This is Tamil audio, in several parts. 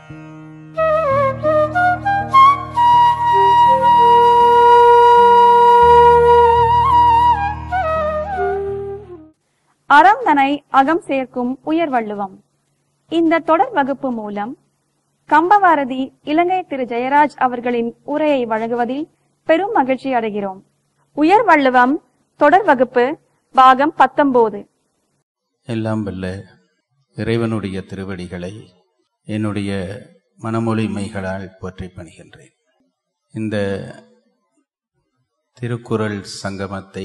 அறம் தனை அகம் சேர்க்கும் உயர் வள்ளுவம் இந்த தொடர் வகுப்பு மூலம் கம்பவாரதி இலங்கை திரு ஜெயராஜ் அவர்களின் உரையை வழங்குவதில் பெரும் மகிழ்ச்சி அடைகிறோம் உயர் வள்ளுவம் தொடர் வகுப்பு பாகம் பத்தொன்பது எல்லாம் வல்ல இறைவனுடைய திருவடிகளை என்னுடைய மனமொழி மெய்களால் போற்றி பணிகின்றேன் இந்த திருக்குறள் சங்கமத்தை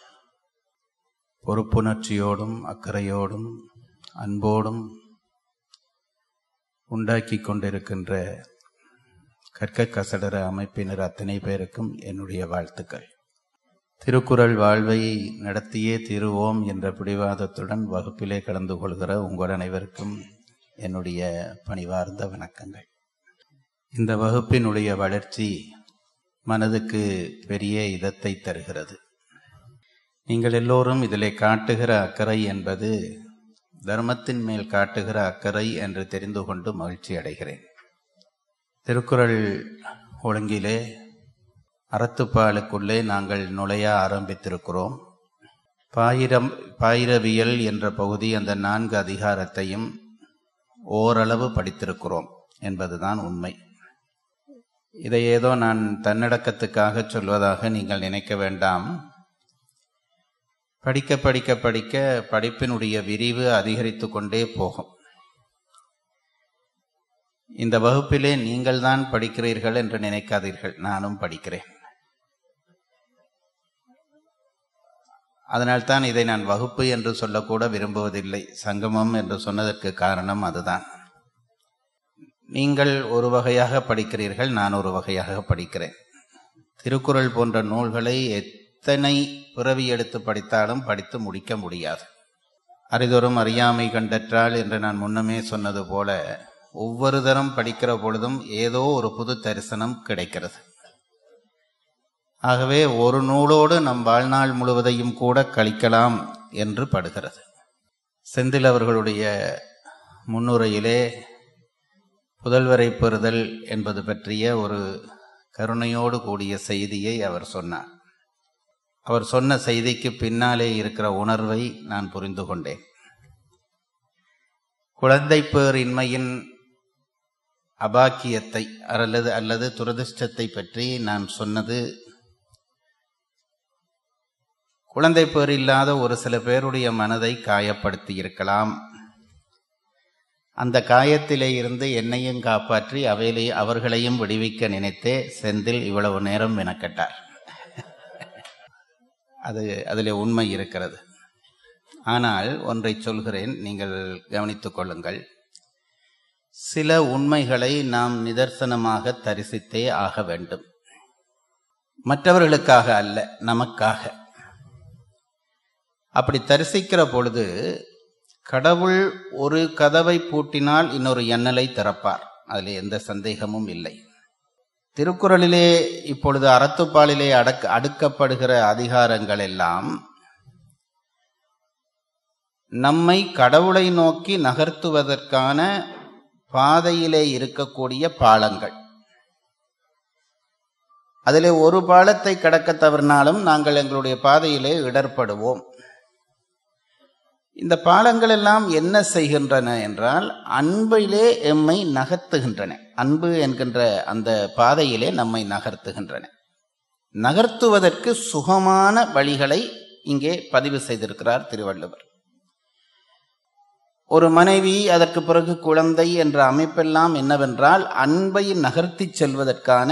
பொறுப்புணர்ச்சியோடும் அக்கறையோடும் அன்போடும் உண்டாக்கி கொண்டிருக்கின்ற கற்க கசடர அமைப்பினர் அத்தனை பேருக்கும் என்னுடைய வாழ்த்துக்கள் திருக்குறள் வாழ்வை நடத்தியே தீருவோம் என்ற பிடிவாதத்துடன் வகுப்பிலே கலந்து கொள்கிற உங்கள் அனைவருக்கும் என்னுடைய பணிவார்ந்த வணக்கங்கள் இந்த வகுப்பினுடைய வளர்ச்சி மனதுக்கு பெரிய இதத்தை தருகிறது நீங்கள் எல்லோரும் இதிலே காட்டுகிற அக்கறை என்பது தர்மத்தின் மேல் காட்டுகிற அக்கறை என்று தெரிந்து கொண்டு மகிழ்ச்சி அடைகிறேன் திருக்குறள் ஒழுங்கிலே அறத்துப்பாலுக்குள்ளே நாங்கள் நுழைய ஆரம்பித்திருக்கிறோம் பாயிரம் பாயிரவியல் என்ற பகுதி அந்த நான்கு அதிகாரத்தையும் ஓரளவு படித்திருக்கிறோம் என்பதுதான் உண்மை இதை ஏதோ நான் தன்னடக்கத்துக்காக சொல்வதாக நீங்கள் நினைக்க வேண்டாம் படிக்க படிக்க படிக்க படிப்பினுடைய விரிவு அதிகரித்து கொண்டே போகும் இந்த வகுப்பிலே நீங்கள் தான் படிக்கிறீர்கள் என்று நினைக்காதீர்கள் நானும் படிக்கிறேன் அதனால்தான் இதை நான் வகுப்பு என்று சொல்லக்கூட விரும்புவதில்லை சங்கமம் என்று சொன்னதற்கு காரணம் அதுதான் நீங்கள் ஒரு வகையாக படிக்கிறீர்கள் நான் ஒரு வகையாக படிக்கிறேன் திருக்குறள் போன்ற நூல்களை எத்தனை பிறவி எடுத்து படித்தாலும் படித்து முடிக்க முடியாது அரிதொரும் அறியாமை கண்டற்றால் என்று நான் முன்னமே சொன்னது போல ஒவ்வொரு தரம் படிக்கிற பொழுதும் ஏதோ ஒரு புது தரிசனம் கிடைக்கிறது ஆகவே ஒரு நூலோடு நம் வாழ்நாள் முழுவதையும் கூட கழிக்கலாம் என்று படுகிறது செந்தில் அவர்களுடைய முன்னுரையிலே புதல்வரை பெறுதல் என்பது பற்றிய ஒரு கருணையோடு கூடிய செய்தியை அவர் சொன்னார் அவர் சொன்ன செய்திக்கு பின்னாலே இருக்கிற உணர்வை நான் புரிந்து கொண்டேன் குழந்தை பேரின்மையின் அபாக்கியத்தை அல்லது அல்லது துரதிர்ஷ்டத்தை பற்றி நான் சொன்னது குழந்தை பேர் இல்லாத ஒரு சில பேருடைய மனதை காயப்படுத்தி இருக்கலாம் அந்த காயத்திலே இருந்து என்னையும் காப்பாற்றி அவையிலே அவர்களையும் விடுவிக்க நினைத்தே செந்தில் இவ்வளவு நேரம் மெனக்கட்டார் அது அதிலே உண்மை இருக்கிறது ஆனால் ஒன்றை சொல்கிறேன் நீங்கள் கவனித்துக் கொள்ளுங்கள் சில உண்மைகளை நாம் நிதர்சனமாக தரிசித்தே ஆக வேண்டும் மற்றவர்களுக்காக அல்ல நமக்காக அப்படி தரிசிக்கிற பொழுது கடவுள் ஒரு கதவை பூட்டினால் இன்னொரு எண்ணலை திறப்பார் அதில் எந்த சந்தேகமும் இல்லை திருக்குறளிலே இப்பொழுது அறத்துப்பாலிலே அடக்க அடுக்கப்படுகிற அதிகாரங்கள் எல்லாம் நம்மை கடவுளை நோக்கி நகர்த்துவதற்கான பாதையிலே இருக்கக்கூடிய பாலங்கள் அதிலே ஒரு பாலத்தை கடக்க தவறினாலும் நாங்கள் எங்களுடைய பாதையிலே இடர்படுவோம் இந்த பாலங்கள் எல்லாம் என்ன செய்கின்றன என்றால் அன்பிலே எம்மை நகர்த்துகின்றன அன்பு என்கின்ற அந்த பாதையிலே நம்மை நகர்த்துகின்றன நகர்த்துவதற்கு சுகமான வழிகளை இங்கே பதிவு செய்திருக்கிறார் திருவள்ளுவர் ஒரு மனைவி அதற்கு பிறகு குழந்தை என்ற அமைப்பெல்லாம் என்னவென்றால் அன்பை நகர்த்தி செல்வதற்கான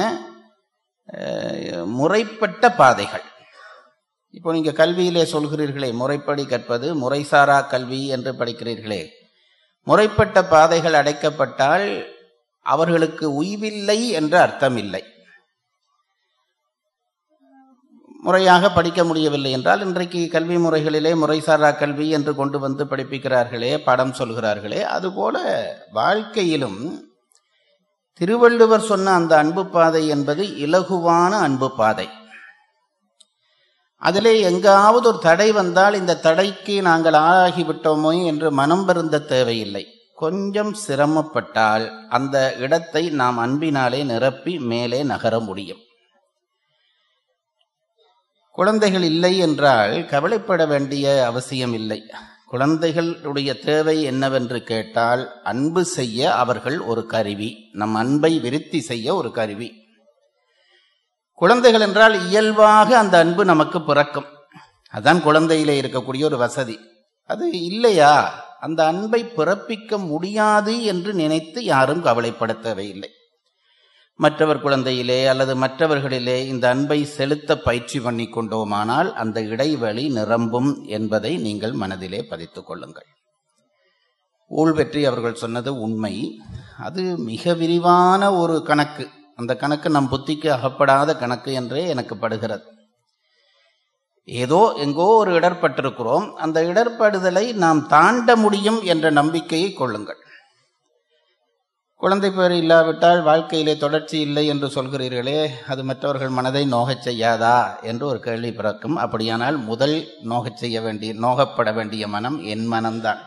முறைப்பட்ட பாதைகள் இப்போ நீங்க கல்வியிலே சொல்கிறீர்களே முறைப்படி கற்பது முறைசாரா கல்வி என்று படிக்கிறீர்களே முறைப்பட்ட பாதைகள் அடைக்கப்பட்டால் அவர்களுக்கு உய்வில்லை என்று அர்த்தம் இல்லை முறையாக படிக்க முடியவில்லை என்றால் இன்றைக்கு கல்வி முறைகளிலே முறைசாரா கல்வி என்று கொண்டு வந்து படிப்பிக்கிறார்களே படம் சொல்கிறார்களே அதுபோல வாழ்க்கையிலும் திருவள்ளுவர் சொன்ன அந்த அன்பு பாதை என்பது இலகுவான அன்பு பாதை அதிலே எங்காவது ஒரு தடை வந்தால் இந்த தடைக்கு நாங்கள் ஆளாகிவிட்டோமோ என்று மனம் வருந்த தேவையில்லை கொஞ்சம் சிரமப்பட்டால் அந்த இடத்தை நாம் அன்பினாலே நிரப்பி மேலே நகர முடியும் குழந்தைகள் இல்லை என்றால் கவலைப்பட வேண்டிய அவசியம் இல்லை குழந்தைகளுடைய தேவை என்னவென்று கேட்டால் அன்பு செய்ய அவர்கள் ஒரு கருவி நம் அன்பை விருத்தி செய்ய ஒரு கருவி குழந்தைகள் என்றால் இயல்பாக அந்த அன்பு நமக்கு பிறக்கும் அதான் குழந்தையிலே இருக்கக்கூடிய ஒரு வசதி அது இல்லையா அந்த அன்பை பிறப்பிக்க முடியாது என்று நினைத்து யாரும் கவலைப்பட தேவையில்லை மற்றவர் குழந்தையிலே அல்லது மற்றவர்களிலே இந்த அன்பை செலுத்த பயிற்சி பண்ணி கொண்டோமானால் அந்த இடைவெளி நிரம்பும் என்பதை நீங்கள் மனதிலே பதித்துக் கொள்ளுங்கள் ஊழ்வெற்றி அவர்கள் சொன்னது உண்மை அது மிக விரிவான ஒரு கணக்கு அந்த கணக்கு நம் புத்திக்கு அகப்படாத கணக்கு என்றே எனக்கு படுகிறது ஏதோ எங்கோ ஒரு இடர்பட்டிருக்கிறோம் அந்த இடர்படுதலை நாம் தாண்ட முடியும் என்ற நம்பிக்கையை கொள்ளுங்கள் குழந்தை பேர் இல்லாவிட்டால் வாழ்க்கையிலே தொடர்ச்சி இல்லை என்று சொல்கிறீர்களே அது மற்றவர்கள் மனதை நோகச் செய்யாதா என்று ஒரு கேள்வி பிறக்கும் அப்படியானால் முதல் நோகச் செய்ய வேண்டிய நோகப்பட வேண்டிய மனம் என் மனம்தான்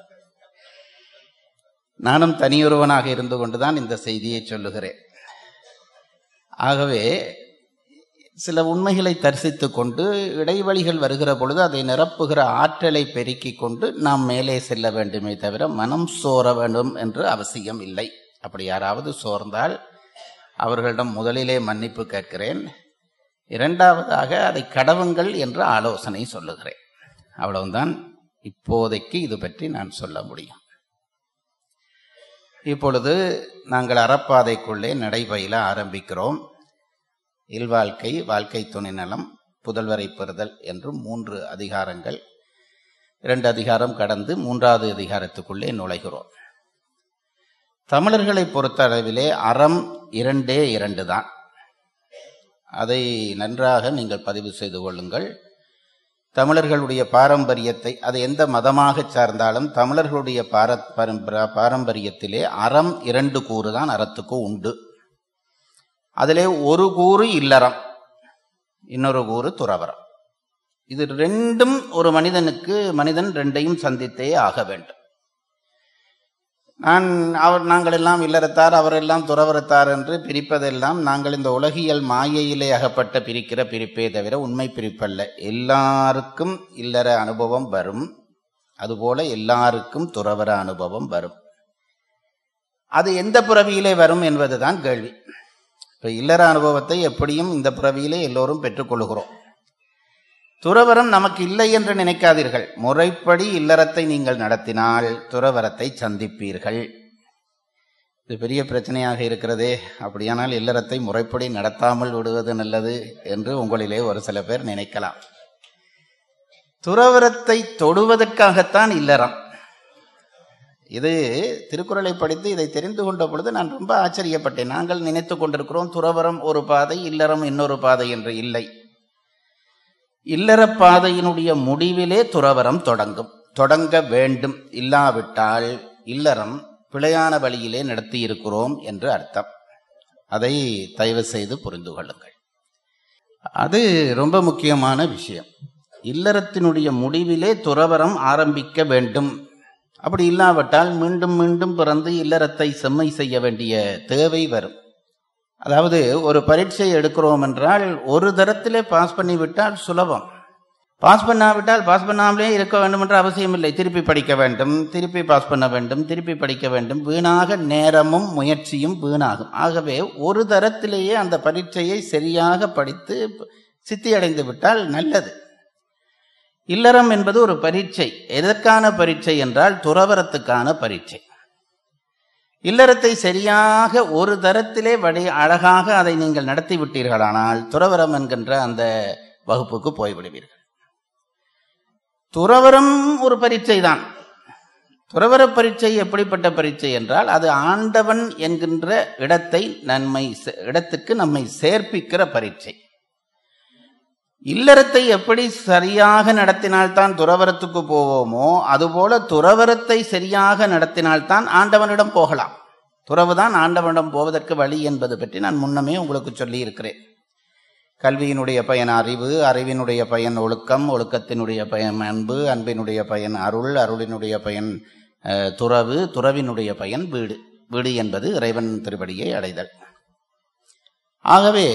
நானும் தனியொருவனாக இருந்து கொண்டுதான் இந்த செய்தியை சொல்லுகிறேன் ஆகவே சில உண்மைகளை தரிசித்து கொண்டு இடைவெளிகள் வருகிற பொழுது அதை நிரப்புகிற ஆற்றலை பெருக்கிக் கொண்டு நாம் மேலே செல்ல வேண்டுமே தவிர மனம் சோர வேண்டும் என்று அவசியம் இல்லை அப்படி யாராவது சோர்ந்தால் அவர்களிடம் முதலிலே மன்னிப்பு கேட்கிறேன் இரண்டாவதாக அதை கடவுங்கள் என்று ஆலோசனை சொல்லுகிறேன் அவ்வளவுதான் இப்போதைக்கு இது பற்றி நான் சொல்ல முடியும் இப்பொழுது நாங்கள் அறப்பாதைக்குள்ளே நடைபயில ஆரம்பிக்கிறோம் இல்வாழ்க்கை வாழ்க்கை துணை நலம் புதல்வரை பெறுதல் என்று மூன்று அதிகாரங்கள் இரண்டு அதிகாரம் கடந்து மூன்றாவது அதிகாரத்துக்குள்ளே நுழைகிறோம் தமிழர்களை பொறுத்த அளவிலே அறம் இரண்டே இரண்டு தான் அதை நன்றாக நீங்கள் பதிவு செய்து கொள்ளுங்கள் தமிழர்களுடைய பாரம்பரியத்தை அது எந்த மதமாக சார்ந்தாலும் தமிழர்களுடைய பார பரம்பர- பாரம்பரியத்திலே அறம் இரண்டு கூறு தான் அறத்துக்கு உண்டு அதிலே ஒரு கூறு இல்லறம் இன்னொரு கூறு துறவரம் இது ரெண்டும் ஒரு மனிதனுக்கு மனிதன் ரெண்டையும் சந்தித்தே ஆக வேண்டும் நான் அவர் நாங்கள் எல்லாம் இல்லறத்தார் அவரெல்லாம் துறவரத்தார் என்று பிரிப்பதெல்லாம் நாங்கள் இந்த உலகியல் மாயையிலே அகப்பட்ட பிரிக்கிற பிரிப்பே தவிர உண்மை பிரிப்பல்ல எல்லாருக்கும் இல்லற அனுபவம் வரும் அதுபோல எல்லாருக்கும் துறவர அனுபவம் வரும் அது எந்த பிறவியிலே வரும் என்பதுதான் கேள்வி இப்ப இல்லற அனுபவத்தை எப்படியும் இந்த பிறவியிலே எல்லோரும் பெற்றுக்கொள்கிறோம் துறவரம் நமக்கு இல்லை என்று நினைக்காதீர்கள் முறைப்படி இல்லறத்தை நீங்கள் நடத்தினால் துறவரத்தை சந்திப்பீர்கள் இது பெரிய பிரச்சனையாக இருக்கிறதே அப்படியானால் இல்லறத்தை முறைப்படி நடத்தாமல் விடுவது நல்லது என்று உங்களிலே ஒரு சில பேர் நினைக்கலாம் துறவரத்தை தொடுவதற்காகத்தான் இல்லறம் இது திருக்குறளை படித்து இதை தெரிந்து கொண்ட பொழுது நான் ரொம்ப ஆச்சரியப்பட்டேன் நாங்கள் நினைத்து கொண்டிருக்கிறோம் துறவரம் ஒரு பாதை இல்லறம் இன்னொரு பாதை என்று இல்லை இல்லற பாதையினுடைய முடிவிலே துறவரம் தொடங்கும் தொடங்க வேண்டும் இல்லாவிட்டால் இல்லறம் பிழையான வழியிலே நடத்தி இருக்கிறோம் என்று அர்த்தம் அதை தயவு செய்து புரிந்து கொள்ளுங்கள் அது ரொம்ப முக்கியமான விஷயம் இல்லறத்தினுடைய முடிவிலே துறவரம் ஆரம்பிக்க வேண்டும் அப்படி இல்லாவிட்டால் மீண்டும் மீண்டும் பிறந்து இல்லறத்தை செம்மை செய்ய வேண்டிய தேவை வரும் அதாவது ஒரு பரீட்சை எடுக்கிறோம் என்றால் ஒரு தரத்திலே பாஸ் பண்ணிவிட்டால் சுலபம் பாஸ் பண்ணாவிட்டால் பாஸ் பண்ணாமலே இருக்க வேண்டும் என்ற அவசியம் இல்லை திருப்பி படிக்க வேண்டும் திருப்பி பாஸ் பண்ண வேண்டும் திருப்பி படிக்க வேண்டும் வீணாக நேரமும் முயற்சியும் வீணாகும் ஆகவே ஒரு தரத்திலேயே அந்த பரீட்சையை சரியாக படித்து சித்தி அடைந்து விட்டால் நல்லது இல்லறம் என்பது ஒரு பரீட்சை எதற்கான பரீட்சை என்றால் துறவரத்துக்கான பரீட்சை இல்லறத்தை சரியாக ஒரு தரத்திலே வடி அழகாக அதை நீங்கள் நடத்தி விட்டீர்களானால் துறவரம் என்கின்ற அந்த வகுப்புக்கு போய்விடுவீர்கள் துறவரம் ஒரு பரீட்சை தான் துறவர பரீட்சை எப்படிப்பட்ட பரீட்சை என்றால் அது ஆண்டவன் என்கின்ற இடத்தை நன்மை இடத்துக்கு நம்மை சேர்ப்பிக்கிற பரீட்சை இல்லறத்தை எப்படி சரியாக நடத்தினால்தான் துறவரத்துக்கு போவோமோ அதுபோல துறவரத்தை சரியாக நடத்தினால்தான் ஆண்டவனிடம் போகலாம் துறவுதான் ஆண்டவனிடம் போவதற்கு வழி என்பது பற்றி நான் முன்னமே உங்களுக்கு சொல்லி இருக்கிறேன் கல்வியினுடைய பயன் அறிவு அறிவினுடைய பயன் ஒழுக்கம் ஒழுக்கத்தினுடைய பயன் அன்பு அன்பினுடைய பயன் அருள் அருளினுடைய பயன் அஹ், துறவு துறவினுடைய பயன் வீடு வீடு என்பது இறைவன் திருப்படியை அடைதல் ஆகவே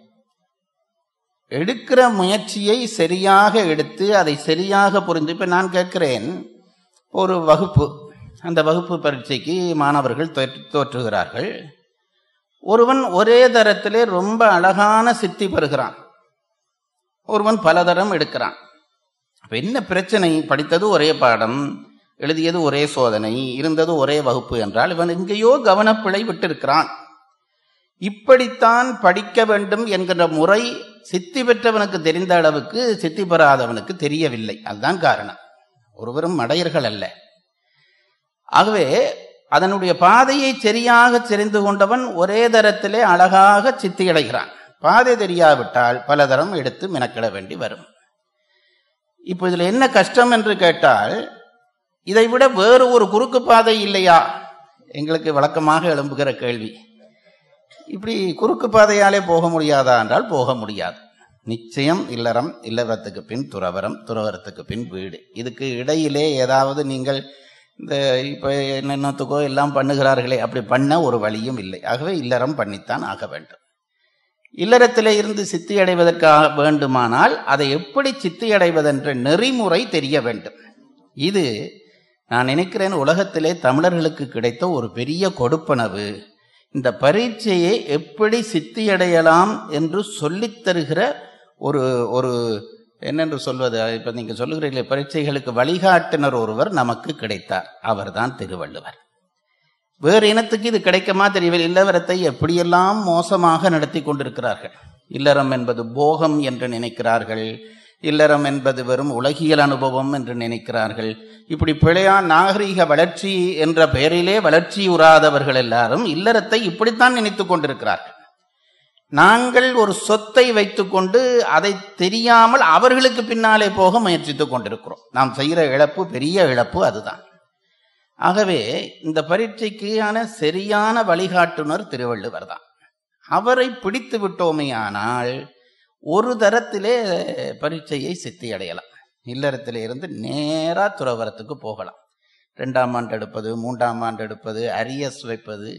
எடுக்கிற முயற்சியை சரியாக எடுத்து அதை சரியாக புரிந்து இப்ப நான் கேட்கிறேன் ஒரு வகுப்பு அந்த வகுப்பு பரீட்சைக்கு மாணவர்கள் தோற்று- தோற்றுகிறார்கள் ஒருவன் ஒரே தரத்திலே ரொம்ப அழகான சித்தி பெறுகிறான் ஒருவன் பலதரம் எடுக்கிறான் அப்ப என்ன பிரச்சனை படித்தது ஒரே பாடம் எழுதியது ஒரே சோதனை இருந்தது ஒரே வகுப்பு என்றால் இவன் எங்கேயோ கவனப்பிழை விட்டிருக்கிறான் இப்படித்தான் படிக்க வேண்டும் என்கிற முறை சித்தி பெற்றவனுக்கு தெரிந்த அளவுக்கு சித்தி பெறாதவனுக்கு தெரியவில்லை அதுதான் காரணம் ஒருவரும் மடையர்கள் அல்ல ஆகவே அதனுடைய பாதையை சரியாக தெரிந்து கொண்டவன் ஒரே தரத்திலே அழகாக சித்தியடைகிறான் பாதை தெரியாவிட்டால் பலதரம் எடுத்து மெனக்கிட வேண்டி வரும் இப்போ இதுல என்ன கஷ்டம் என்று கேட்டால் இதை விட வேறு ஒரு குறுக்கு பாதை இல்லையா எங்களுக்கு வழக்கமாக எழும்புகிற கேள்வி இப்படி குறுக்கு பாதையாலே போக முடியாதா என்றால் போக முடியாது நிச்சயம் இல்லறம் இல்லறத்துக்கு பின் துறவரம் துறவரத்துக்கு பின் வீடு இதுக்கு இடையிலே ஏதாவது நீங்கள் இந்த இப்போ என்னென்னத்துக்கோ எல்லாம் பண்ணுகிறார்களே அப்படி பண்ண ஒரு வழியும் இல்லை ஆகவே இல்லறம் பண்ணித்தான் ஆக வேண்டும் இல்லறத்திலே இருந்து சித்தி அடைவதற்காக வேண்டுமானால் அதை எப்படி சித்தி அடைவதென்ற நெறிமுறை தெரிய வேண்டும் இது நான் நினைக்கிறேன் உலகத்திலே தமிழர்களுக்கு கிடைத்த ஒரு பெரிய கொடுப்பனவு இந்த பரீட்சையை எப்படி சித்தியடையலாம் என்று சொல்லித் தருகிற ஒரு ஒரு என்னென்று சொல்வது இப்ப நீங்க சொல்லுகிறீர்களே பரீட்சைகளுக்கு வழிகாட்டுனர் ஒருவர் நமக்கு கிடைத்தார் அவர்தான் திருவள்ளுவர் வேறு இனத்துக்கு இது கிடைக்குமா தெரியவில்லை இல்லறத்தை எப்படியெல்லாம் மோசமாக நடத்தி கொண்டிருக்கிறார்கள் இல்லறம் என்பது போகம் என்று நினைக்கிறார்கள் இல்லறம் என்பது வெறும் உலகியல் அனுபவம் என்று நினைக்கிறார்கள் இப்படி பிழையா நாகரீக வளர்ச்சி என்ற பெயரிலே வளர்ச்சியுறாதவர்கள் எல்லாரும் இல்லறத்தை இப்படித்தான் நினைத்துக் கொண்டிருக்கிறார்கள் நாங்கள் ஒரு சொத்தை வைத்துக்கொண்டு அதை தெரியாமல் அவர்களுக்கு பின்னாலே போக முயற்சித்துக் கொண்டிருக்கிறோம் நாம் செய்கிற இழப்பு பெரிய இழப்பு அதுதான் ஆகவே இந்த பரீட்சைக்கான சரியான வழிகாட்டுனர் திருவள்ளுவர் தான் அவரை பிடித்து விட்டோமேயானால் ஒரு தரத்திலே பரீட்சையை சித்தி அடையலாம் இல்லறத்திலே இருந்து நேரா துறவரத்துக்கு போகலாம் ரெண்டாம் ஆண்டு எடுப்பது மூன்றாம் ஆண்டு எடுப்பது அரியஸ் வைப்பது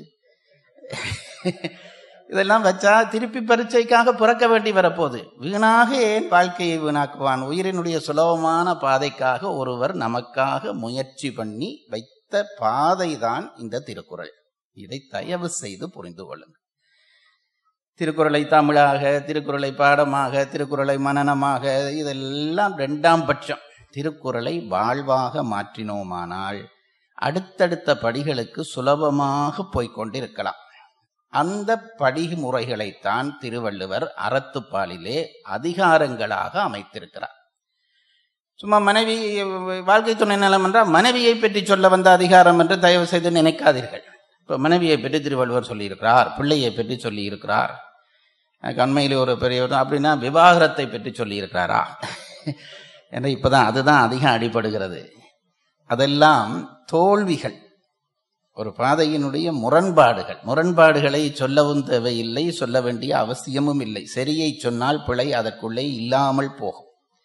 இதெல்லாம் வச்சா திருப்பி பரீட்சைக்காக பிறக்க வேண்டி வரப்போகுது வீணாக ஏன் வாழ்க்கையை வீணாக்குவான் உயிரினுடைய சுலபமான பாதைக்காக ஒருவர் நமக்காக முயற்சி பண்ணி வைத்த பாதை தான் இந்த திருக்குறள் இதை தயவு செய்து புரிந்து கொள்ளுங்கள் திருக்குறளை தமிழாக திருக்குறளை பாடமாக திருக்குறளை மனனமாக இதெல்லாம் ரெண்டாம் பட்சம் திருக்குறளை வாழ்வாக மாற்றினோமானால் அடுத்தடுத்த படிகளுக்கு சுலபமாக போய்கொண்டிருக்கலாம் அந்த படிமுறைகளைத்தான் திருவள்ளுவர் அறத்துப்பாலிலே அதிகாரங்களாக அமைத்திருக்கிறார் சும்மா மனைவி வாழ்க்கை துணை நலம் என்றால் மனைவியை பற்றி சொல்ல வந்த அதிகாரம் என்று தயவு செய்து நினைக்காதீர்கள் இப்போ மனைவியை பற்றி திருவள்ளுவர் சொல்லியிருக்கிறார் பிள்ளையை பற்றி சொல்லியிருக்கிறார் எனக்கு அண்மையிலே ஒரு பெரியவர் அப்படின்னா விவாகரத்தை பற்றி சொல்லியிருக்கிறாரா ஏன்னா இப்போதான் அதுதான் அதிகம் அடிபடுகிறது அதெல்லாம் தோல்விகள் ஒரு பாதையினுடைய முரண்பாடுகள் முரண்பாடுகளை சொல்லவும் தேவையில்லை சொல்ல வேண்டிய அவசியமும் இல்லை சரியை சொன்னால் பிழை அதற்குள்ளே இல்லாமல் போகும்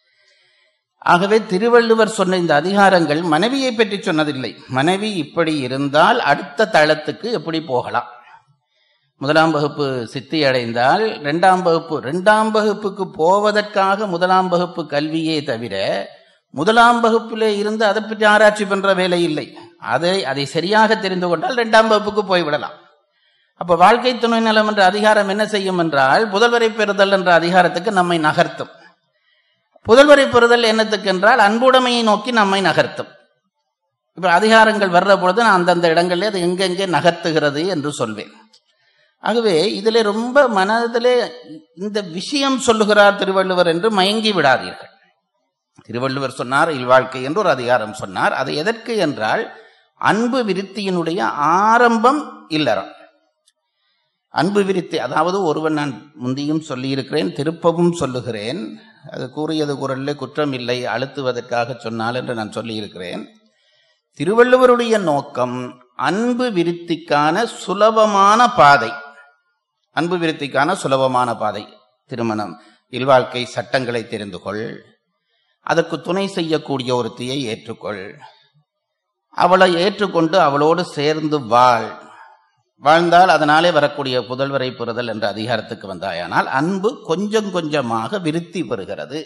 ஆகவே திருவள்ளுவர் சொன்ன இந்த அதிகாரங்கள் மனைவியை பற்றி சொன்னதில்லை மனைவி இப்படி இருந்தால் அடுத்த தளத்துக்கு எப்படி போகலாம் முதலாம் வகுப்பு சித்தி அடைந்தால் இரண்டாம் வகுப்பு இரண்டாம் வகுப்புக்கு போவதற்காக முதலாம் வகுப்பு கல்வியே தவிர முதலாம் வகுப்பிலே இருந்து அதை பற்றி ஆராய்ச்சி பண்ற வேலை இல்லை அதை அதை சரியாக தெரிந்து கொண்டால் இரண்டாம் வகுப்புக்கு போய்விடலாம் அப்ப வாழ்க்கை துணை நலம் என்ற அதிகாரம் என்ன செய்யும் என்றால் புதல்வரை பெறுதல் என்ற அதிகாரத்துக்கு நம்மை நகர்த்தும் புதல்வரை பெறுதல் என்னத்துக்கு என்றால் அன்புடைமையை நோக்கி நம்மை நகர்த்தும் இப்ப அதிகாரங்கள் வர்ற பொழுது நான் அந்தந்த இடங்களில் அது எங்கெங்கே நகர்த்துகிறது என்று சொல்வேன் ஆகவே இதிலே ரொம்ப மனதிலே இந்த விஷயம் சொல்லுகிறார் திருவள்ளுவர் என்று மயங்கி விடாதீர்கள் திருவள்ளுவர் சொன்னார் இல்வாழ்க்கை என்று ஒரு அதிகாரம் சொன்னார் அது எதற்கு என்றால் அன்பு விருத்தியினுடைய ஆரம்பம் இல்லறம் அன்பு விருத்தி அதாவது ஒருவன் நான் முந்தியும் சொல்லியிருக்கிறேன் திருப்பவும் சொல்லுகிறேன் அது கூறியது குரலில் குற்றம் இல்லை அழுத்துவதற்காக சொன்னால் என்று நான் சொல்லியிருக்கிறேன் திருவள்ளுவருடைய நோக்கம் அன்பு விருத்திக்கான சுலபமான பாதை அன்பு விருத்திக்கான சுலபமான பாதை திருமணம் இல்வாழ்க்கை சட்டங்களை தெரிந்து கொள் அதற்கு துணை செய்யக்கூடிய ஒருத்தியை ஏற்றுக்கொள் அவளை ஏற்றுக்கொண்டு அவளோடு சேர்ந்து வாழ் வாழ்ந்தால் அதனாலே வரக்கூடிய புதல்வரை பெறுதல் என்ற அதிகாரத்துக்கு வந்தாயானால் அன்பு கொஞ்சம் கொஞ்சமாக விருத்தி பெறுகிறது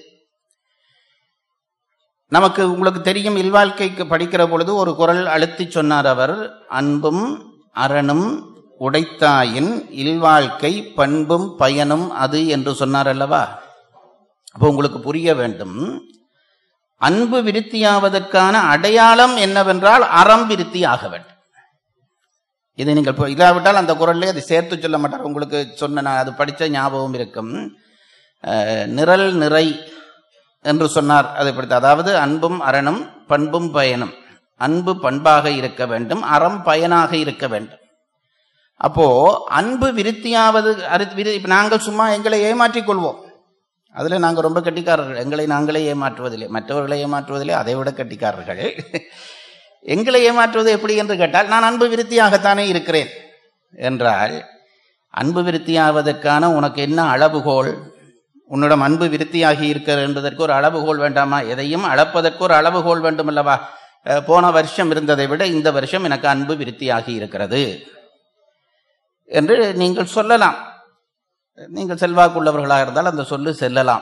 நமக்கு உங்களுக்கு தெரியும் இல்வாழ்க்கைக்கு படிக்கிற பொழுது ஒரு குரல் அழுத்தி சொன்னார் அவர் அன்பும் அறனும் உடைத்தாயின் இல்வாழ்க்கை பண்பும் பயனும் அது என்று சொன்னார் அல்லவா அப்போ உங்களுக்கு புரிய வேண்டும் அன்பு விருத்தியாவதற்கான அடையாளம் என்னவென்றால் அறம் விருத்தியாக வேண்டும் இதை நீங்கள் இப்போ இல்லாவிட்டால் அந்த குரல்லே அதை சேர்த்து சொல்ல மாட்டார் உங்களுக்கு சொன்ன நான் அது படித்த ஞாபகம் இருக்கும் அஹ், நிரல் நிறை என்று சொன்னார் அதை படித்த அதாவது அன்பும் அறனும் பண்பும் பயனும் அன்பு பண்பாக இருக்க வேண்டும் அறம் பயனாக இருக்க வேண்டும் அப்போ அன்பு விருத்தியாவது அரு- விரு- இப்ப நாங்கள் சும்மா எங்களை ஏமாற்றிக் கொள்வோம் அதுல நாங்கள் ரொம்ப கெட்டிக்காரர்கள் எங்களை நாங்களே ஏமாற்றுவதில்லை மற்றவர்களை ஏமாற்றுவதில்லை அதை விட கெட்டிக்காரர்கள் எங்களை ஏமாற்றுவது எப்படி என்று கேட்டால் நான் அன்பு விருத்தியாகத்தானே இருக்கிறேன் என்றால் அன்பு விருத்தியாவதற்கான உனக்கு என்ன அளவுகோல் உன்னிடம் அன்பு விருத்தியாகி இருக்கிற என்பதற்கு ஒரு அளவுகோல் வேண்டாமா எதையும் அளப்பதற்கு ஒரு அளவுகோல் வேண்டும் அல்லவா அஹ், போன வருஷம் இருந்ததை விட இந்த வருஷம் எனக்கு அன்பு விருத்தியாகி இருக்கிறது என்று நீங்கள் சொல்லலாம் நீங்கள் செல்வாக்குள்ளவர்களாக இருந்தால் அந்த சொல்லு செல்லலாம்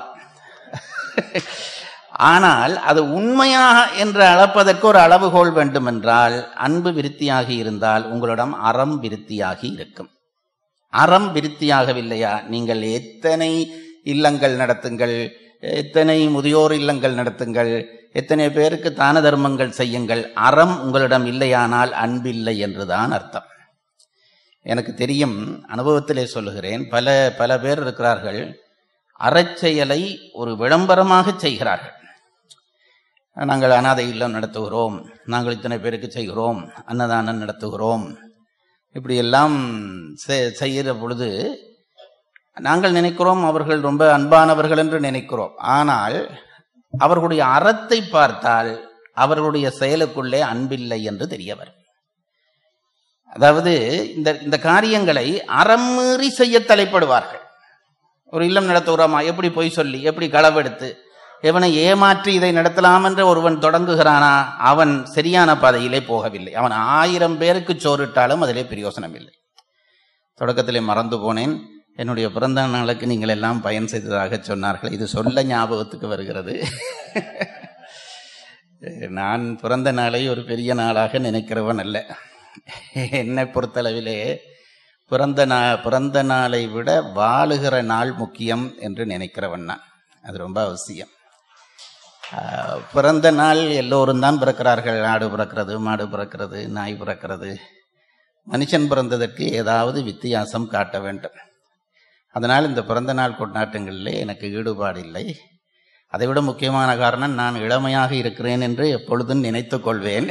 ஆனால் அது உண்மையாக என்று அளப்பதற்கு ஒரு அளவுகோல் வேண்டுமென்றால் அன்பு விருத்தியாகி இருந்தால் உங்களிடம் அறம் விருத்தியாகி இருக்கும் அறம் விருத்தியாகவில்லையா நீங்கள் எத்தனை இல்லங்கள் நடத்துங்கள் எத்தனை முதியோர் இல்லங்கள் நடத்துங்கள் எத்தனை பேருக்கு தான தர்மங்கள் செய்யுங்கள் அறம் உங்களிடம் இல்லையானால் அன்பில்லை என்றுதான் அர்த்தம் எனக்கு தெரியும் அனுபவத்திலே சொல்லுகிறேன் பல பல பேர் இருக்கிறார்கள் அறச்செயலை ஒரு விளம்பரமாக செய்கிறார்கள் நாங்கள் அனாதை இல்லம் நடத்துகிறோம் நாங்கள் இத்தனை பேருக்கு செய்கிறோம் அன்னதானம் நடத்துகிறோம் இப்படியெல்லாம் செ- செய்கிற பொழுது நாங்கள் நினைக்கிறோம் அவர்கள் ரொம்ப அன்பானவர்கள் என்று நினைக்கிறோம் ஆனால் அவர்களுடைய அறத்தை பார்த்தால் அவர்களுடைய செயலுக்குள்ளே அன்பில்லை என்று தெரிய வரும் அதாவது இந்த இந்த காரியங்களை அறமீறி செய்ய தலைப்படுவார்கள் ஒரு இல்லம் நடத்துகிறோமா எப்படி பொய் சொல்லி எப்படி களவெடுத்து எவனை ஏமாற்றி இதை நடத்தலாம் என்று ஒருவன் தொடங்குகிறானா அவன் சரியான பாதையிலே போகவில்லை அவன் ஆயிரம் பேருக்கு சோறிட்டாலும் அதிலே பிரயோசனம் இல்லை தொடக்கத்திலே மறந்து போனேன் என்னுடைய பிறந்த நாளுக்கு நீங்கள் எல்லாம் பயன் செய்ததாக சொன்னார்கள் இது சொல்ல ஞாபகத்துக்கு வருகிறது நான் பிறந்த நாளை ஒரு பெரிய நாளாக நினைக்கிறவன் அல்ல என்னை பொறுத்தளவிலே பிறந்த நா பிறந்த நாளை விட வாழுகிற நாள் முக்கியம் என்று நினைக்கிறவன் நான் அது ரொம்ப அவசியம் ஆஹ், பிறந்த நாள் எல்லோரும் தான் பிறக்கிறார்கள் ஆடு பிறக்கிறது மாடு பிறக்கிறது நாய் பிறக்கிறது மனுஷன் பிறந்ததற்கு ஏதாவது வித்தியாசம் காட்ட வேண்டும் அதனால் இந்த பிறந்த நாள் கொண்டாட்டங்களிலே எனக்கு ஈடுபாடு இல்லை அதைவிட முக்கியமான காரணம் நான் இளமையாக இருக்கிறேன் என்று எப்பொழுதும் நினைத்துக் கொள்வேன்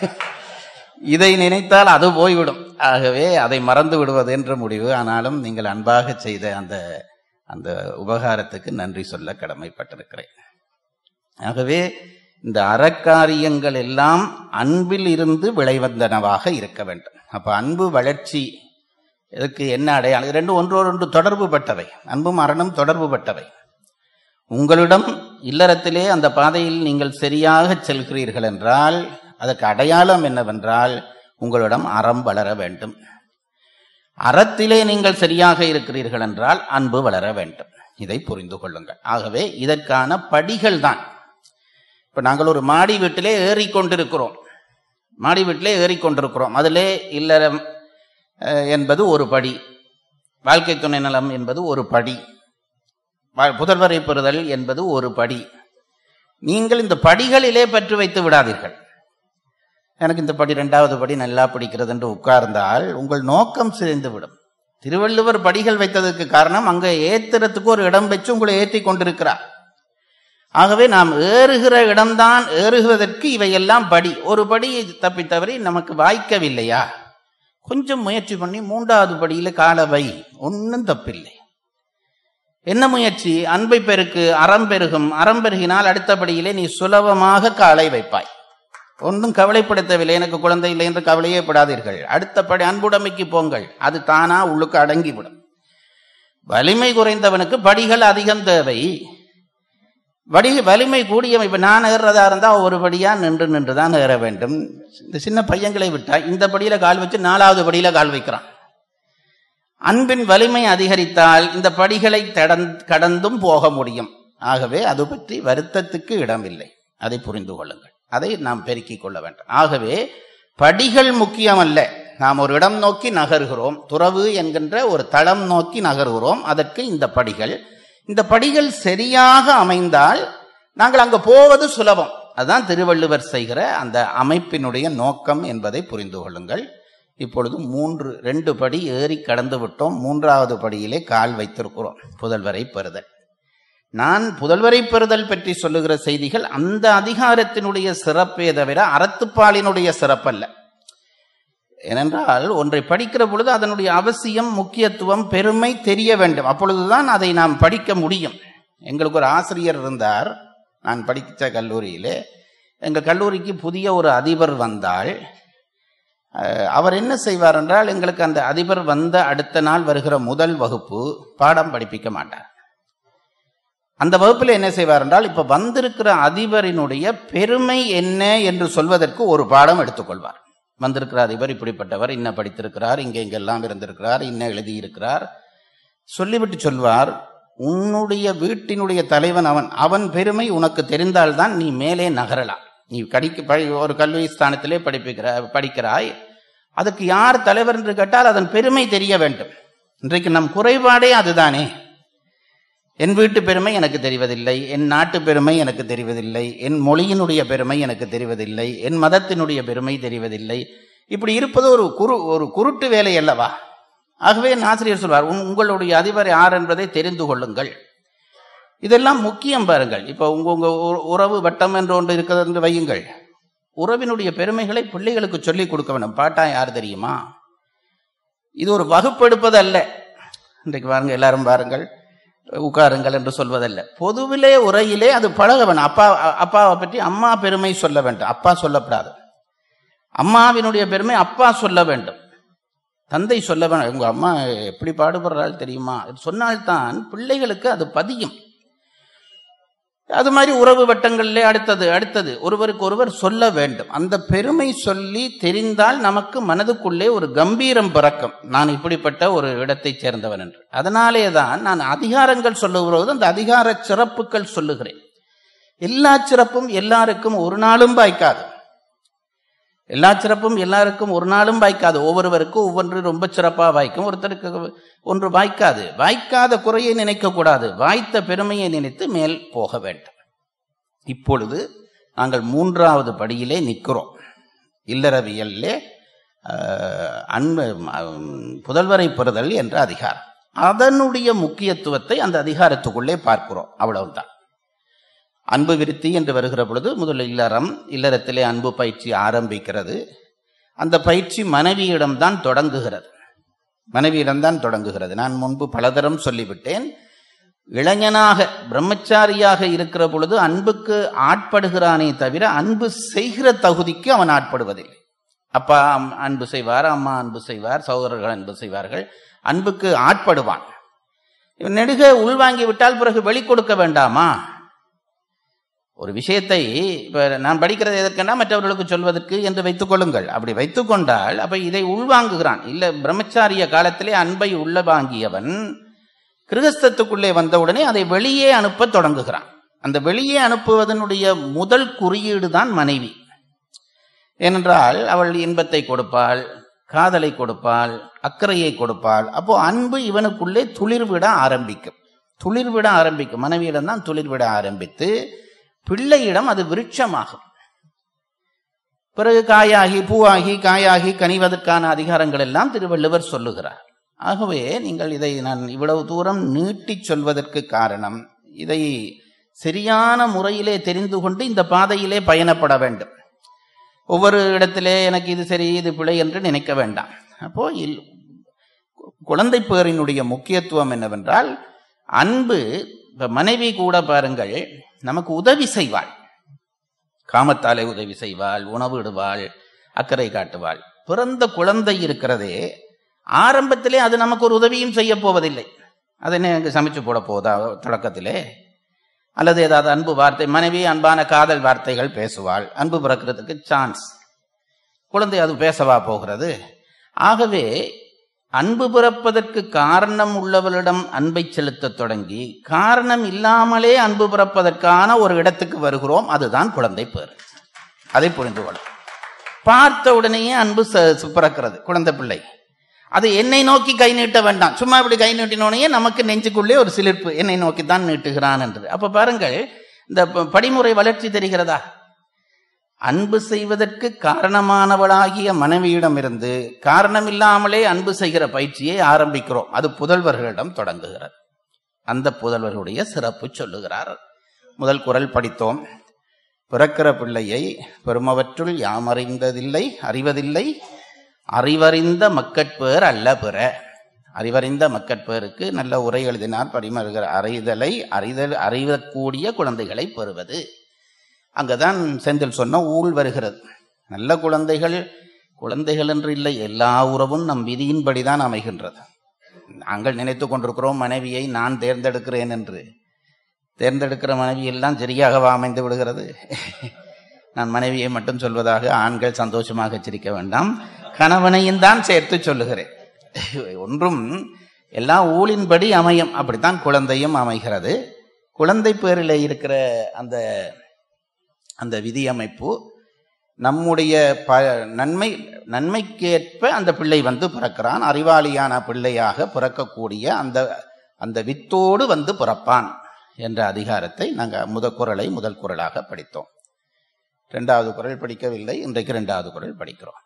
இதை நினைத்தால் அது போய்விடும் ஆகவே அதை மறந்து விடுவது என்ற முடிவு ஆனாலும் நீங்கள் அன்பாக செய்த அந்த அந்த உபகாரத்துக்கு நன்றி சொல்ல கடமைப்பட்டிருக்கிறேன் ஆகவே இந்த அறக்காரியங்கள் எல்லாம் அன்பில் இருந்து விளைவந்தனவாக இருக்க வேண்டும் அப்ப அன்பு வளர்ச்சி இதற்கு என்ன அடையாளம் இது ரெண்டும் ஒன்றோடு ஒன்று தொடர்பு பட்டவை அன்பும் அறனும் தொடர்பு பட்டவை உங்களிடம் இல்லறத்திலே அந்த பாதையில் நீங்கள் சரியாக செல்கிறீர்கள் என்றால் அதற்கு அடையாளம் என்னவென்றால் உங்களிடம் அறம் வளர வேண்டும் அறத்திலே நீங்கள் சரியாக இருக்கிறீர்கள் என்றால் அன்பு வளர வேண்டும் இதை புரிந்து கொள்ளுங்கள் ஆகவே இதற்கான படிகள் தான் இப்ப நாங்கள் ஒரு மாடி வீட்டிலே ஏறிக்கொண்டிருக்கிறோம் மாடி வீட்டிலே ஏறிக்கொண்டிருக்கிறோம் அதிலே இல்லறம் அஹ், என்பது ஒரு படி வாழ்க்கை துணை நலம் என்பது ஒரு படி வா- புதல்வரை பெறுதல் என்பது ஒரு படி நீங்கள் இந்த படிகளிலே பற்று வைத்து விடாதீர்கள் எனக்கு இந்த படி ரெண்டாவது படி நல்லா பிடிக்கிறது என்று உட்கார்ந்தால் உங்கள் நோக்கம் சிதைந்து விடும் திருவள்ளுவர் படிகள் வைத்ததற்கு காரணம் அங்க ஏத்துறதுக்கு ஒரு இடம் வச்சு உங்களை ஏற்றி கொண்டிருக்கிறார் ஆகவே நாம் ஏறுகிற இடம்தான் ஏறுவதற்கு இவையெல்லாம் படி ஒரு படி தப்பி தவறி நமக்கு வாய்க்கவில்லையா கொஞ்சம் முயற்சி பண்ணி மூன்றாவது படியில கால வை ஒன்றும் தப்பில்லை என்ன முயற்சி அன்பை பெருக்கு அறம் பெருகும் அறம் பெருகினால் அடுத்த படியிலே நீ சுலபமாக காலை வைப்பாய் ஒன்றும் கவலைப்படுத்தவில்லை எனக்கு குழந்தை இல்லை என்று கவலையே படாதீர்கள் அடுத்த படி அன்புடைமைக்கு போங்கள் அது தானா உள்ளுக்கு அடங்கிவிடும் வலிமை குறைந்தவனுக்கு படிகள் அதிகம் தேவை வடி வலிமை கூடியவன் இப்ப நான் ஏறுறதா இருந்தா ஒரு படியா நின்று நின்று தான் ஏற வேண்டும் இந்த சின்ன பையன்களை விட்டா இந்த படியில கால் வச்சு நாலாவது படியில கால் வைக்கிறான் அன்பின் வலிமை அதிகரித்தால் இந்த படிகளை தடந்- கடந்தும் போக முடியும் ஆகவே அது பற்றி வருத்தத்துக்கு இடமில்லை அதை புரிந்து கொள்ளுங்கள் அதை நாம் பெருக்கிக் கொள்ள வேண்டும் ஆகவே படிகள் முக்கியமல்ல நாம் ஒரு இடம் நோக்கி நகர்கிறோம் துறவு என்கின்ற ஒரு தளம் நோக்கி நகர்கிறோம் அதற்கு இந்த படிகள் இந்த படிகள் சரியாக அமைந்தால் நாங்கள் அங்க போவது சுலபம் அதுதான் திருவள்ளுவர் செய்கிற அந்த அமைப்பினுடைய நோக்கம் என்பதை புரிந்து கொள்ளுங்கள் இப்பொழுது மூன்று ரெண்டு படி ஏறி கடந்து விட்டோம் மூன்றாவது படியிலே கால் வைத்திருக்கிறோம் புதல்வரை பெறுதல் நான் புதல்வரை பெறுதல் பற்றி சொல்லுகிற செய்திகள் அந்த அதிகாரத்தினுடைய சிறப்பே தவிர அறத்துப்பாலினுடைய சிறப்பல்ல ஏனென்றால் ஒன்றை படிக்கிற பொழுது அதனுடைய அவசியம் முக்கியத்துவம் பெருமை தெரிய வேண்டும் அப்பொழுதுதான் அதை நாம் படிக்க முடியும் எங்களுக்கு ஒரு ஆசிரியர் இருந்தார் நான் படித்த கல்லூரியிலே எங்கள் கல்லூரிக்கு புதிய ஒரு அதிபர் வந்தால் அஹ், அவர் என்ன செய்வார் என்றால் எங்களுக்கு அந்த அதிபர் வந்த அடுத்த நாள் வருகிற முதல் வகுப்பு பாடம் படிப்பிக்க மாட்டார் அந்த வகுப்பில் என்ன செய்வார் என்றால் இப்ப வந்திருக்கிற அதிபரினுடைய பெருமை என்ன என்று சொல்வதற்கு ஒரு பாடம் எடுத்துக்கொள்வார் வந்திருக்கிற அதிபர் இப்படிப்பட்டவர் இன்ன படித்திருக்கிறார் இங்கே இங்கெல்லாம் இருந்திருக்கிறார் இன்ன எழுதியிருக்கிறார் சொல்லிவிட்டு சொல்வார் உன்னுடைய வீட்டினுடைய தலைவன் அவன் அவன் பெருமை உனக்கு தெரிந்தால்தான் நீ மேலே நகரலாம் நீ கடிக்க படி- ஒரு கல்வி ஸ்தானத்திலே படிப்பிக்கிற படிக்கிறாய் அதுக்கு யார் தலைவர் என்று கேட்டால் அதன் பெருமை தெரிய வேண்டும் இன்றைக்கு நம் குறைபாடே அதுதானே என் வீட்டு பெருமை எனக்கு தெரிவதில்லை என் நாட்டு பெருமை எனக்கு தெரிவதில்லை என் மொழியினுடைய பெருமை எனக்கு தெரிவதில்லை என் மதத்தினுடைய பெருமை தெரிவதில்லை இப்படி இருப்பது ஒரு குரு ஒரு குருட்டு வேலை அல்லவா ஆகவே என் ஆசிரியர் சொல்வார் "உன்- உங்களுடைய அதிபர் யார் என்பதை தெரிந்து கொள்ளுங்கள் இதெல்லாம் முக்கியம் பாருங்கள் இப்போ உங்க உங்க உ- உறவு வட்டம் என்று ஒன்று இருக்கிறது என்று வையுங்கள் உறவினுடைய பெருமைகளை பிள்ளைகளுக்கு சொல்லிக் கொடுக்க வேண்டும் பாட்டா யார் தெரியுமா இது ஒரு வகுப்பெடுப்பது அல்ல இன்றைக்கு பாருங்க எல்லாரும் பாருங்கள் உட்காருங்கள் என்று சொல்வதல்ல பொதுவிலே உரையிலே அது பழக வேண்டும் அப்பா அப்பாவை பற்றி அம்மா பெருமை சொல்ல வேண்டும் அப்பா சொல்லப்படாது அம்மாவினுடைய பெருமை அப்பா சொல்ல வேண்டும் தந்தை சொல்ல வேணும் உங்க அம்மா எப்படி பாடுபடுறாள் தெரியுமா இது சொன்னால்தான் பிள்ளைகளுக்கு அது பதியும் அது மாதிரி உறவு வட்டங்களிலே அடுத்தது அடுத்தது ஒருவருக்கு ஒருவர் சொல்ல வேண்டும் அந்த பெருமை சொல்லி தெரிந்தால் நமக்கு மனதுக்குள்ளே ஒரு கம்பீரம் பிறக்கும் நான் இப்படிப்பட்ட ஒரு இடத்தைச் சேர்ந்தவன் என்று அதனாலே தான் நான் அதிகாரங்கள் சொல்லுகிறபோது அந்த அதிகார சிறப்புகள் சொல்லுகிறேன் எல்லா சிறப்பும் எல்லாருக்கும் ஒரு நாளும் வாய்க்காது எல்லா சிறப்பும் எல்லாருக்கும் ஒரு நாளும் வாய்க்காது ஒவ்வொருவருக்கும் ஒவ்வொன்று ரொம்ப சிறப்பா வாய்க்கும் ஒருத்தருக்கு ஒன்று வாய்க்காது வாய்க்காத குறையை நினைக்க கூடாது வாய்த்த பெருமையை நினைத்து மேல் போக வேண்டும் இப்பொழுது நாங்கள் மூன்றாவது படியிலே நிற்கிறோம் இல்லறவியல்லே அஹ், அன்பு அஹ், புதல்வரை பெறுதல் என்ற அதிகாரம் அதனுடைய முக்கியத்துவத்தை அந்த அதிகாரத்துக்குள்ளே பார்க்கிறோம் அவ்வளவுதான் அன்பு விருத்தி என்று வருகிற பொழுது முதல் இல்லறம் இல்லறத்திலே அன்பு பயிற்சி ஆரம்பிக்கிறது அந்த பயிற்சி மனைவியிடம்தான் தொடங்குகிறது மனைவியிடம்தான் தொடங்குகிறது நான் முன்பு பலதரம் சொல்லிவிட்டேன் இளைஞனாக பிரம்மச்சாரியாக இருக்கிற பொழுது அன்புக்கு ஆட்படுகிறானே தவிர அன்பு செய்கிற தகுதிக்கு அவன் ஆட்படுவதில்லை அப்பா அம்- அன்பு செய்வார் அம்மா அன்பு செய்வார் சகோதரர்கள் அன்பு செய்வார்கள் அன்புக்கு ஆட்படுவான் இவன் நெடுக உள்வாங்கி விட்டால் பிறகு வெளிக்கொடுக்க வேண்டாமா ஒரு விஷயத்தை இப்ப நான் படிக்கிறது எதற்கென்னா மற்றவர்களுக்கு சொல்வதற்கு என்று வைத்துக் கொள்ளுங்கள் அப்படி வைத்துக் கொண்டால் அப்ப இதை உள்வாங்குகிறான் இல்ல பிரம்மச்சாரிய காலத்திலே அன்பை உள்ள வாங்கியவன் கிருகஸ்தத்துக்குள்ளே வந்தவுடனே அதை வெளியே அனுப்ப தொடங்குகிறான் அந்த வெளியே அனுப்புவதனுடைய முதல் குறியீடு தான் மனைவி ஏனென்றால் அவள் இன்பத்தை கொடுப்பாள் காதலை கொடுப்பாள் அக்கறையை கொடுப்பாள் அப்போ அன்பு இவனுக்குள்ளே துளிர்விட ஆரம்பிக்கும் துளிர்விட ஆரம்பிக்கும் மனைவியிடம் தான் துளிர்விட ஆரம்பித்து பிள்ளையிடம் அது விருட்சமாகும் பிறகு காயாகி பூவாகி காயாகி கனிவதற்கான அதிகாரங்கள் எல்லாம் திருவள்ளுவர் சொல்லுகிறார் ஆகவே நீங்கள் இதை நான் இவ்வளவு தூரம் நீட்டிச் சொல்வதற்கு காரணம் இதை சரியான முறையிலே தெரிந்து கொண்டு இந்த பாதையிலே பயணப்பட வேண்டும் ஒவ்வொரு இடத்திலே எனக்கு இது சரி இது பிழை என்று நினைக்க வேண்டாம் அப்போ இல்- குழந்தை பேரினுடைய முக்கியத்துவம் என்னவென்றால் அன்பு இப்ப மனைவி கூட பாருங்கள் நமக்கு உதவி செய்வாள் காமத்தாலே உதவி செய்வாள் உணவு இடுவாள் அக்கறை காட்டுவாள் பிறந்த குழந்தை இருக்கிறதே ஆரம்பத்திலே அது நமக்கு ஒரு உதவியும் செய்ய போவதில்லை அது என்ன எனக்கு சமைச்சு போட போதா தொடக்கத்திலே அல்லது ஏதாவது அன்பு வார்த்தை மனைவி அன்பான காதல் வார்த்தைகள் பேசுவாள் அன்பு பிறக்கிறதுக்கு சான்ஸ் குழந்தை அது பேசவா போகிறது ஆகவே அன்பு பிறப்பதற்கு காரணம் உள்ளவளிடம் அன்பை செலுத்தத் தொடங்கி காரணம் இல்லாமலே அன்பு பிறப்பதற்கான ஒரு இடத்துக்கு வருகிறோம் அதுதான் குழந்தை பேர் அதை புரிந்து கொள்ள பார்த்த உடனேயே அன்பு ச- ச- பிறக்கிறது குழந்தை பிள்ளை அது என்னை நோக்கி கை நீட்ட வேண்டாம் சும்மா இப்படி கை நீட்டினோடனே நமக்கு நெஞ்சுக்குள்ளே ஒரு சிலிர்ப்பு என்னை நோக்கி தான் நீட்டுகிறான் என்று அப்ப பாருங்கள் இந்த ப- படிமுறை வளர்ச்சி தெரிகிறதா அன்பு செய்வதற்கு காரணமானவளாகிய மனைவியிடமிருந்து காரணமில்லாமலே அன்பு செய்கிற பயிற்சியை ஆரம்பிக்கிறோம் அது புதல்வர்களிடம் தொடங்குகிறது அந்த புதல்வர்களுடைய சிறப்பு சொல்லுகிறார் முதல் குரல் படித்தோம் பிறக்கிற பிள்ளையை பெருமவற்றுள் யாமறிந்ததில்லை அறிவதில்லை அறிவறிந்த மக்கட்பேர் அல்ல பிற அறிவறிந்த மக்கட்பேருக்கு நல்ல உரை எழுதினார் படிமருகிற அறிதலை அறிதல் அறிவக்கூடிய குழந்தைகளை பெறுவது அங்கதான் செந்தில் சொன்ன ஊழ் வருகிறது நல்ல குழந்தைகள் குழந்தைகள் என்று இல்லை எல்லா உறவும் நம் விதியின்படிதான் அமைகின்றது நாங்கள் நினைத்து கொண்டிருக்கிறோம் மனைவியை நான் தேர்ந்தெடுக்கிறேன் என்று தேர்ந்தெடுக்கிற மனைவி எல்லாம் சரியாகவா அமைந்து விடுகிறது நான் மனைவியை மட்டும் சொல்வதாக ஆண்கள் சந்தோஷமாக சிரிக்க வேண்டாம் கணவனையும் தான் சேர்த்து சொல்லுகிறேன் ஒன்றும் எல்லாம் ஊழின்படி அமையும் அப்படித்தான் குழந்தையும் அமைகிறது குழந்தை பேரில் இருக்கிற அந்த அந்த விதி அமைப்பு நம்முடைய ப நன்மை நன்மைக்கேற்ப அந்த பிள்ளை வந்து பிறக்கிறான் அறிவாளியான பிள்ளையாக பிறக்கக்கூடிய அந்த அந்த வித்தோடு வந்து பிறப்பான் என்ற அதிகாரத்தை நாங்கள் முதல் குரலை முதல் குரலாக படித்தோம் இரண்டாவது குரல் படிக்கவில்லை இன்றைக்கு இரண்டாவது குரல் படிக்கிறோம்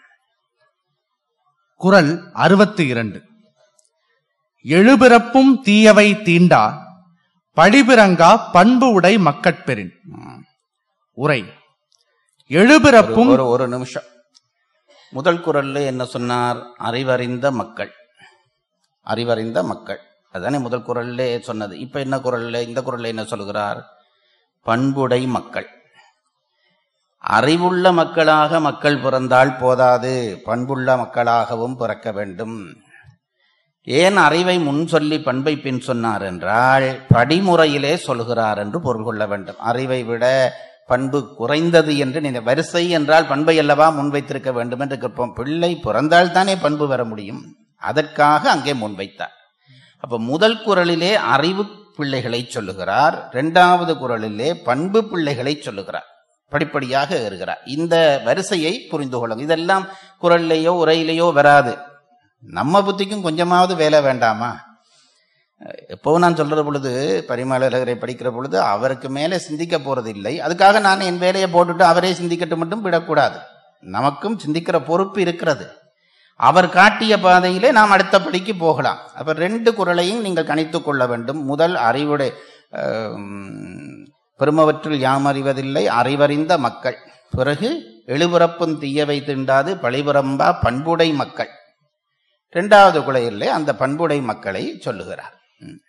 குரல் அறுபத்தி இரண்டு எழுபிறப்பும் தீயவை தீண்டா படிபிறங்கா பண்பு உடை மக்கட்பெறின் ம். உரை எழுபிறப்பும் ஒரு ஒரு நிமிஷம் முதல் குரல்ல என்ன சொன்னார் அறிவறிந்த மக்கள் அறிவறிந்த மக்கள் அதானே முதல் குரல்ல சொன்னது இப்ப என்ன குரல்ல இந்த குரல்ல என்ன சொல்கிறார் பண்புடை மக்கள் அறிவுள்ள மக்களாக மக்கள் பிறந்தால் போதாது பண்புள்ள மக்களாகவும் பிறக்க வேண்டும் ஏன் அறிவை முன் சொல்லி பண்பை பின் சொன்னார் என்றால் படிமுறையிலே சொல்கிறார் என்று பொருள் கொள்ள வேண்டும் அறிவை விட பண்பு குறைந்தது என்று நீங்க வரிசை என்றால் பண்பை அல்லவா முன்வைத்திருக்க வேண்டும் என்று கேட்போம் பிள்ளை பிறந்தால் தானே பண்பு வர முடியும் அதற்காக அங்கே முன்வைத்தார் அப்ப முதல் குரலிலே அறிவு பிள்ளைகளை சொல்லுகிறார் இரண்டாவது குரலிலே பண்பு பிள்ளைகளை சொல்லுகிறார் படிப்படியாக ஏறுகிறார் இந்த வரிசையை புரிந்து கொள்ளுங்க இதெல்லாம் குரல்லையோ உரையிலேயோ வராது நம்ம புத்திக்கும் கொஞ்சமாவது வேலை வேண்டாமா எப்பவும் நான் சொல்ற பொழுது பரிமளகரை படிக்கிற பொழுது அவருக்கு மேலே சிந்திக்க போறது இல்லை அதுக்காக நான் என் வேலையை போட்டுட்டு அவரே சிந்திக்கட்டும் மட்டும் விடக்கூடாது நமக்கும் சிந்திக்கிற பொறுப்பு இருக்கிறது அவர் காட்டிய பாதையிலே நாம் அடுத்த படிக்கு போகலாம் அப்ப ரெண்டு குரலையும் நீங்கள் கணித்துக் கொள்ள வேண்டும் முதல் அறிவுடை ஆம், பெருமவற்றில் யாம் அறிவதில்லை அறிவறிந்த மக்கள் பிறகு எழுபிறப்பும் தீயவை திண்டாது பழிபுறம்பா பண்புடை மக்கள் இரண்டாவது குலையிலே அந்த பண்புடை மக்களை சொல்லுகிறார் ம்.